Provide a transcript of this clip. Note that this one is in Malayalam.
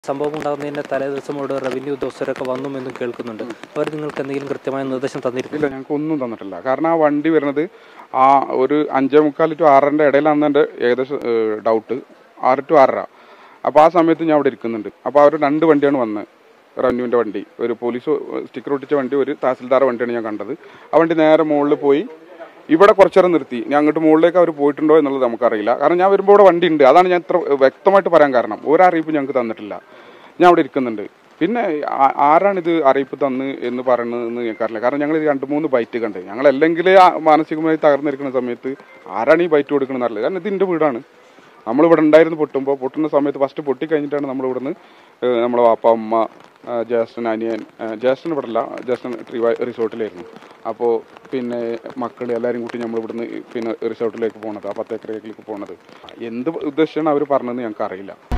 സംഭവം ഉണ്ടാകുന്നതിന്റെ തലേ ദിവസം ഇവിടെ റവന്യൂ ഉദ്യോഗസ്ഥരൊക്കെ വന്നു എന്നും കേൾക്കുന്നുണ്ട് അവർ നിങ്ങൾക്ക് എന്തെങ്കിലും കൃത്യമായ നിർദ്ദേശം തന്നിരുന്നു ഇല്ല ഞങ്ങൾക്ക് ഒന്നും തന്നിട്ടില്ല കാരണം ആ വണ്ടി വരുന്നത് ആ ഒരു അഞ്ചേ മുക്കാൽ ടു ആറരൻ്റെ ഇടയിലാണെന്ന് എൻ്റെ ഏകദേശം ഡൗട്ട് ആറ് ടു ആറര അപ്പോൾ ആ സമയത്ത് ഞാൻ അവിടെ ഇരിക്കുന്നുണ്ട് അപ്പോൾ അവർ രണ്ട് വണ്ടിയാണ് വന്നത് റവന്യൂവിൻ്റെ വണ്ടി ഒരു പോലീസ് സ്റ്റിക്കർ ഒട്ടിച്ച വണ്ടി ഒരു തഹസിൽദാർ വണ്ടിയാണ് ഞാൻ കണ്ടത് ആ വണ്ടി നേരെ മുകളിൽ പോയി ഇവിടെ കുറച്ചു നേരം നിർത്തി ഞാൻ അങ്ങോട്ട് മുകളിലേക്ക് അവർ പോയിട്ടുണ്ടോ എന്നുള്ളത് നമുക്കറിയില്ല കാരണം ഞാൻ വരുമ്പോൾ ഇവിടെ വണ്ടി ഉണ്ട് അതാണ് ഞാൻ ഇത്ര വ്യക്തമായിട്ട് പറയാൻ കാരണം ഒരു അറിയിപ്പ് ഞങ്ങൾക്ക് തന്നിട്ടില്ല ഞാൻ അവിടെ ഇരിക്കുന്നുണ്ട് പിന്നെ ആ- ആരാണിത് അറിയിപ്പ് തന്ന് എന്ന് പറയുന്നതെന്ന് ഞങ്ങൾക്കറിയില്ല കാരണം ഞങ്ങൾ ഇത് രണ്ട് മൂന്ന് ബൈറ്റ് കണ്ട് ഞങ്ങൾ അല്ലെങ്കിൽ മാനസികമായി തകർന്നിരിക്കുന്ന സമയത്ത് ആരാണ് ഈ ബൈറ്റ് കൊടുക്കണമെന്ന് അറിയില്ല കാരണം ഇത് എൻ്റെ വീടാണ് നമ്മളിവിടെ ഉണ്ടായിരുന്നു പൊട്ടുമ്പോൾ പൊട്ടുന്ന സമയത്ത് ഫസ്റ്റ് പൊട്ടി കഴിഞ്ഞിട്ടാണ് നമ്മൾ ഇവിടുന്ന് ഏഹ്, നമ്മളെ വാപ്പ അമ്മ ആ, ജ്യേഷ്ഠൻ അനിയൻ ആ, ജ്യേഷ്ഠൻ ഇവിടെ അല്ല ജ്യേഷ്ഠൻ ട്രിവാ റിസോർട്ടിലായിരുന്നു അപ്പോൾ പിന്നെ മക്കൾ എല്ലാവരും കൂട്ടി നമ്മൾ ഇവിടുന്ന് പിന്നെ റിസോർട്ടിലേക്ക് പോണത് ആ പത്ത് ഏക്കറിലേക്ക് പോണത് എന്ത് ഉദ്ദേശിച്ചാണ് അവർ പറഞ്ഞതെന്ന് ഞങ്ങൾക്ക് അറിയില്ല